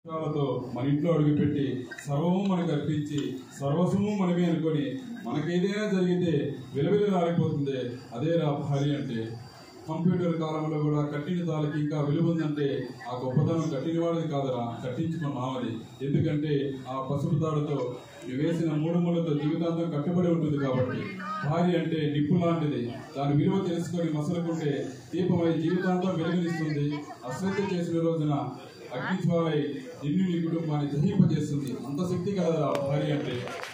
తో మన ఇంట్లో అడుగుపెట్టి సర్వము మనకు అర్పించి సర్వస్వము మనమే అనుకొని మనకేదైనా జరిగితే విలువలాడిపోతుంది అదే రా భార్య అంటే కంప్యూటర్ కాలంలో కూడా కట్టిన తాళకి ఇంకా విలువ ఉందంటే ఆ గొప్పతనం కట్టిన వాడిది కాదురా కట్టించుకున్న మామది ఎందుకంటే ఆ పసుపు తాడుతో నువ్వు వేసిన మూడు ముళ్ళతో జీవితాంతం కట్టుబడి ఉంటుంది కాబట్టి భార్య అంటే నిప్పు లాంటిది దాని విలువ తెలుసుకొని మసలుకుంటే దీపమై జీవితాంతం వెలుగునిస్తుంది అశ్రద్ధ చేసిన రోజున అగ్నిజ్వాలై నిన్ను నీ కుటుంబాన్ని దహింపజేస్తుంది అంత శక్తి కలదా భార్య అంటే